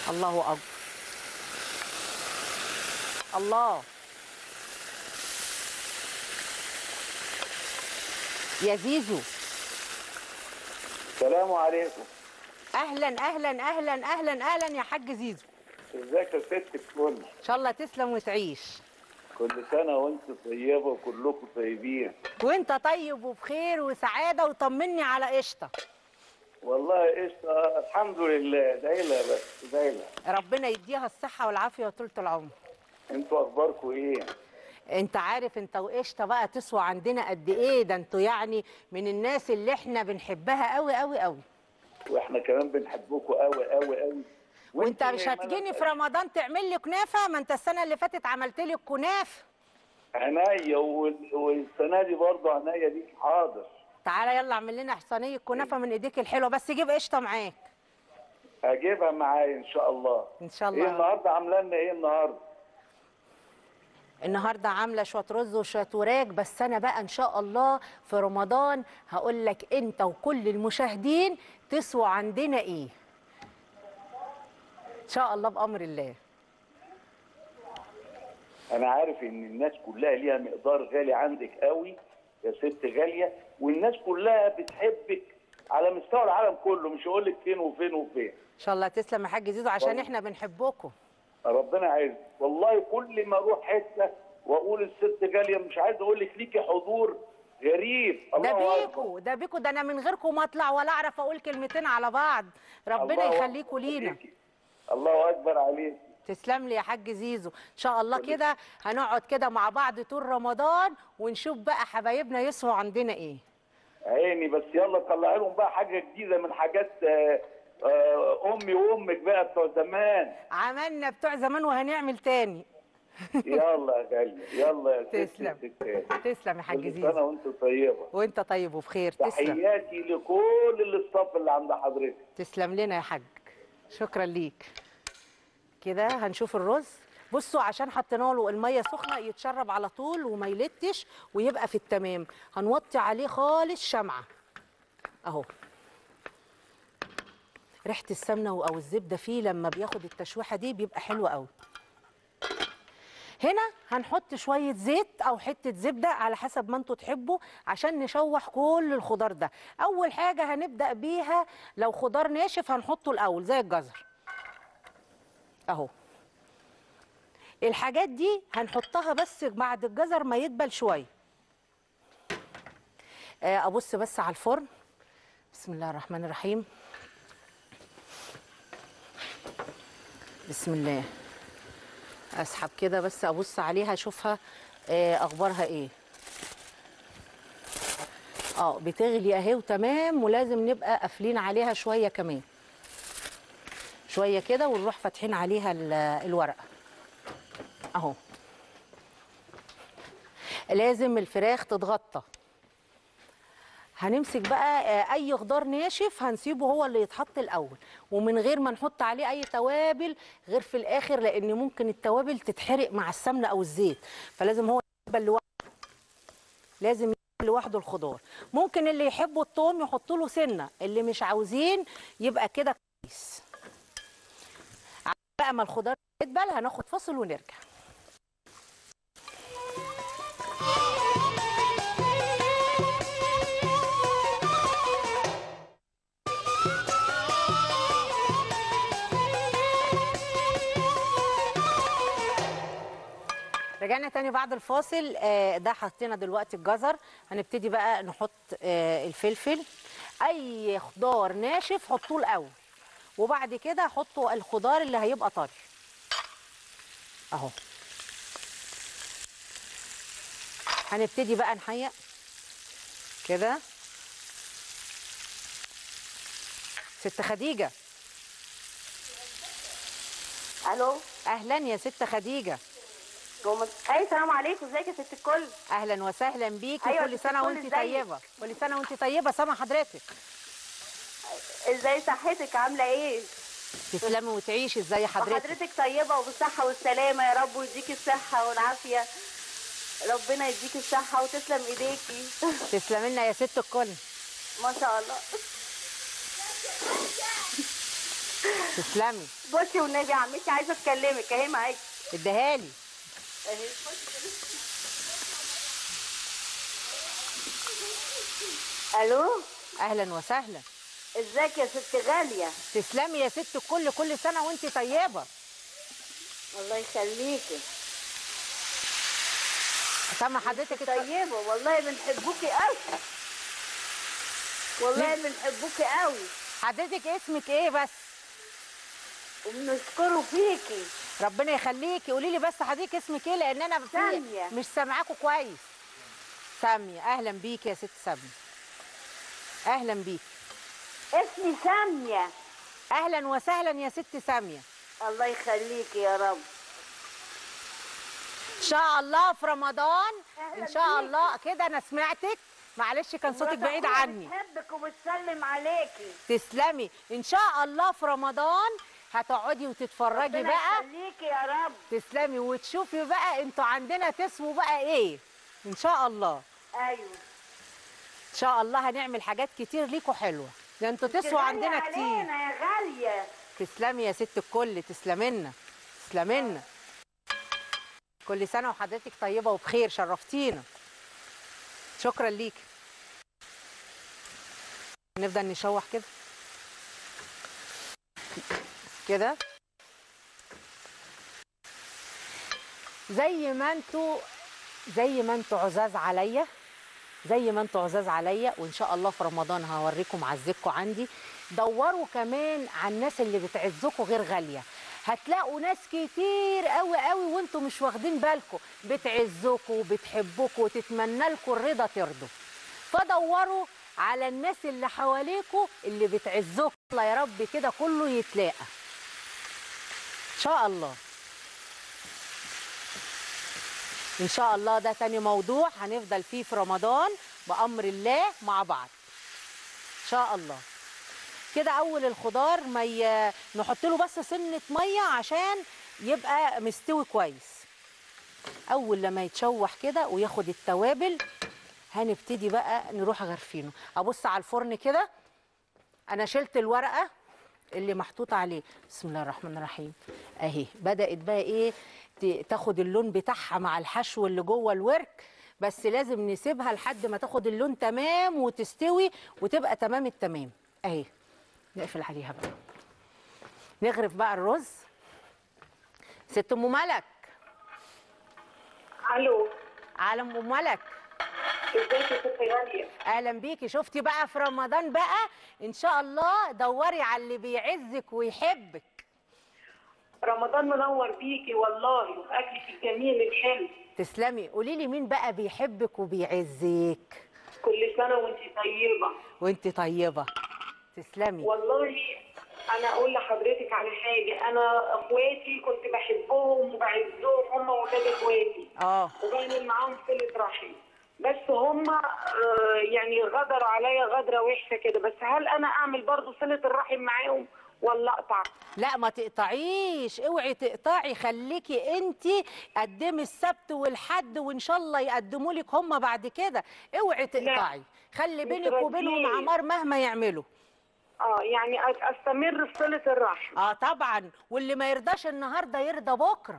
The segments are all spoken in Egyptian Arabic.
الله اكبر الله يا زيزو السلام عليكم اهلا اهلا اهلا اهلا اهلا يا حاج زيزو ازيك يا ست الكل ان شاء الله تسلم وتعيش كل سنه وانت طيبه وكلكم طيبين وانت طيب وبخير وسعاده وطمني على قشطه والله قشطه الحمد لله دايله بس دايله ربنا يديها الصحه والعافيه وطولة العمر انتوا اخباركم ايه انت عارف انت وقشطه بقى تسوى عندنا قد ايه ده انتوا يعني من الناس اللي احنا بنحبها قوي قوي قوي واحنا كمان بنحبكم قوي قوي قوي وانت مش هتجيني في رمضان تعمل لي كنافه ما انت السنه اللي فاتت عملت لي الكنافه عينيا وال- والسنه دي برضه عينيا دي حاضر تعالى يلا اعمل لنا صينيه كنافه من ايديك الحلوه بس جيب قشطه معاك هجيبها معايا ان شاء الله ان شاء ايه الله النهارده عامله لنا ايه النهارده النهارده عامله شويه رز وشويه وراك بس انا بقى ان شاء الله في رمضان هقول لك انت وكل المشاهدين تسوى عندنا ايه ان شاء الله بامر الله انا عارف ان الناس كلها ليها مقدار غالي عندك قوي يا ست غاليه والناس كلها بتحبك على مستوى العالم كله مش هقول لك فين وفين وفين ان شاء الله تسلم يا حاج زيزو عشان والله. احنا بنحبكم ربنا عايز والله كل ما اروح حته واقول الست غاليه مش عايز اقول لك ليكي حضور غريب ده الله أكبر. بيكو ده بيكو ده انا من غيركم ما اطلع ولا اعرف اقول كلمتين على بعض ربنا الله يخليكوا أكبر لينا عليكي. الله اكبر عليك تسلم لي يا حاج زيزو ان شاء الله كده هنقعد كده مع بعض طول رمضان ونشوف بقى حبايبنا يسووا عندنا ايه عيني بس يلا طلعي لهم بقى حاجه جديده من حاجات آه، آه، امي وامك بقى بتوع زمان عملنا بتوع زمان وهنعمل تاني يلا يا غاليه يلا يا ست تسلم. الستات. تسلم يا حاج كل زيزو سنه وانت طيبه وانت طيب وبخير تسلم تحياتي لكل الاستاف اللي عند حضرتك تسلم لنا يا حاج شكرا ليك كده هنشوف الرز بصوا عشان حطينا له الميه سخنه يتشرب على طول وما يلتش ويبقى في التمام هنوطي عليه خالص شمعه اهو ريحه السمنه او الزبده فيه لما بياخد التشويحه دي بيبقى حلو قوي هنا هنحط شويه زيت او حته زبده على حسب ما انتوا تحبوا عشان نشوح كل الخضار ده اول حاجه هنبدا بيها لو خضار ناشف هنحطه الاول زي الجزر اهو الحاجات دي هنحطها بس بعد الجزر ما يدبل شويه آه، ابص بس على الفرن بسم الله الرحمن الرحيم بسم الله اسحب كده بس ابص عليها اشوفها آه، اخبارها ايه اه بتغلي اهي وتمام ولازم نبقى قافلين عليها شويه كمان شويه كده ونروح فاتحين عليها ال- الورقه اهو لازم الفراخ تتغطى هنمسك بقى آه، اي خضار ناشف هنسيبه هو اللي يتحط الاول ومن غير ما نحط عليه اي توابل غير في الاخر لان ممكن التوابل تتحرق مع السمنه او الزيت فلازم هو يقبل لوحده لازم يقبل لوحده الخضار ممكن اللي يحبوا الثوم يحطوا له سنه اللي مش عاوزين يبقى كده كويس بقى ما الخضار يدبل هناخد فاصل ونرجع رجعنا تاني بعد الفاصل آه، ده حطينا دلوقتي الجزر هنبتدي بقى نحط آه، الفلفل اي خضار ناشف حطوه الاول وبعد كده حطوا الخضار اللي هيبقى طري اهو هنبتدي بقى نحيق كده ست خديجه الو اهلا يا ست خديجه روما اي السلام عليكم ازيك يا ست الكل اهلا وسهلا بيكي أيوة، كل ست سنه الكل، وانت إزيك؟ طيبه كل سنه وانت طيبه سامع حضرتك ازاي صحتك عامله ايه تسلمي وتعيشي ازاي حضرتك وحضرتك طيبه وبالصحه والسلامه يا رب ويديكي الصحه والعافيه ربنا يديكي الصحه وتسلم ايديكي تسلمي لنا يا ست الكل ما شاء الله تسلمي بصي والنبي يا عمتي عايزه اكلمك اهي معاكي اديها لي اهي الو اهلا وسهلا ازيك يا ست غاليه تسلمي يا ست الكل كل سنه وانت طيبه الله يخليكي سامع حضرتك الط- طيبه والله بنحبوكي قوي والله بنحبوكي قوي حضرتك اسمك ايه بس وبنشكره فيكي ربنا يخليكي قولي لي بس حضرتك اسمك ايه لان انا في- سامية. مش سامعاكوا كويس سامية اهلا بيكي يا ست سامية اهلا بيكي اسمي ساميه اهلا وسهلا يا ست سامية الله يخليكي يا رب ان شاء الله في رمضان ان أهلاً شاء بيكي. الله كده انا سمعتك معلش كان صوتك بعيد عني بتحبك وبتسلم عليكي تسلمي ان شاء الله في رمضان هتقعدي وتتفرجي ربنا بقى يخليكي يا رب تسلمي وتشوفي بقى انتوا عندنا تسووا بقى ايه ان شاء الله ايوه ان شاء الله هنعمل حاجات كتير ليكوا حلوه ده انتوا تسووا تغني عندنا كتير علينا يا غاليه تسلمي يا ست الكل تسلمنا تسلمنا كل سنه وحضرتك طيبه وبخير شرفتينا شكرا ليك نبدا نشوح كده كده زي ما انتوا زي ما انتوا عزاز عليا زي ما انتوا عزاز عليا وان شاء الله في رمضان هوريكم عزتكم عندي دوروا كمان على الناس اللي بتعزكم غير غاليه هتلاقوا ناس كتير قوي قوي وانتوا مش واخدين بالكم بتعزكم وبتحبكم وتتمنى لكم الرضا ترضوا فدوروا على الناس اللي حواليكم اللي بتعزكم الله يا رب كده كله يتلاقى ان شاء الله ان شاء الله ده تاني موضوع هنفضل فيه في رمضان بامر الله مع بعض ان شاء الله كده اول الخضار ما ي... نحط له بس سنه ميه عشان يبقى مستوي كويس اول لما يتشوح كده وياخد التوابل هنبتدي بقى نروح غرفينه ابص على الفرن كده انا شلت الورقه اللي محطوط عليه بسم الله الرحمن الرحيم اهي بدات بقى ايه ت- تاخد اللون بتاعها مع الحشو اللي جوه الورك بس لازم نسيبها لحد ما تاخد اللون تمام وتستوي وتبقى تمام التمام اهي نقفل عليها بقى نغرف بقى الرز ست ام ملك الو عالم ام ملك ازيك يا ست غاليه اهلا بيكي شفتي بقى في رمضان بقى ان شاء الله دوري على اللي بيعزك ويحبك رمضان منور بيكي والله واكلك الجميل الحلو تسلمي قولي لي مين بقى بيحبك وبيعزك كل سنه وانت طيبه وانت طيبه تسلمي والله انا اقول لحضرتك على حاجه انا اخواتي كنت بحبهم وبعزهم هم واولاد اخواتي اه وبعمل معاهم صله رحم بس هم آه، يعني غدروا عليا غدره وحشه كده بس هل انا اعمل برضو صله الرحم معاهم ولا اقطع لا ما تقطعيش اوعي تقطعي خليكي انت قدمي السبت والحد وان شاء الله يقدموا لك هم بعد كده اوعي تقطعي خلي بينك وبينهم متردين. عمار مهما يعملوا اه يعني أ- استمر في صله الرحم اه طبعا واللي ما يرضاش النهارده يرضى بكره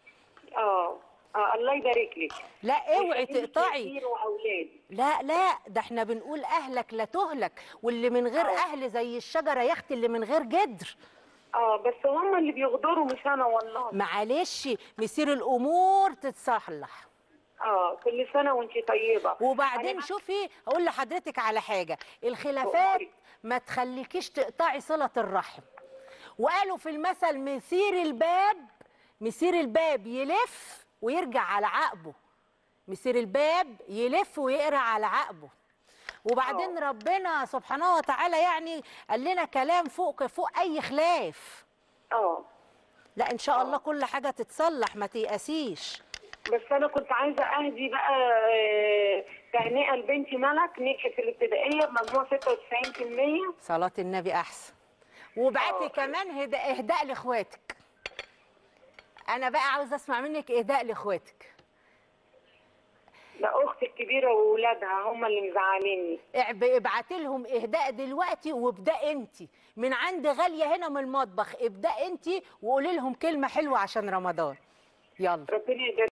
اه اه الله يبارك لك لا اوعي ويخليك تقطعي كتير واولاد لا لا ده احنا بنقول اهلك لا تهلك واللي من غير آه. اهل زي الشجره يا اختي اللي من غير جدر اه بس هم اللي بيغدروا مش انا والله معلش مسير الامور تتصلح اه كل سنه وانت طيبه وبعدين أنا- شوفي اقول لحضرتك على حاجه الخلافات أموري. ما تخليكيش تقطعي صله الرحم وقالوا في المثل مسير الباب مسير الباب يلف ويرجع على عقبه مسير الباب يلف ويقرا على عقبه وبعدين ربنا سبحانه وتعالى يعني قال لنا كلام فوق فوق اي خلاف اه لا ان شاء الله كل حاجه تتصلح ما تيأسيش بس انا كنت عايزه اهدي بقى آه، تهنئه لبنتي ملك نجحت في الابتدائيه بمجموع 96% صلاة النبي أحسن وبعتي آه. كمان هدا- إهداء لإخواتك أنا بقى عاوزة أسمع منك إهداء لإخواتك ده اختي الكبيره واولادها هم اللي مزعليني ابعتي لهم اهداء دلوقتي وابدأ انت من عند غاليه هنا من المطبخ ابدأ انت وقولي لهم كلمه حلوه عشان رمضان يلا ربنا يبارك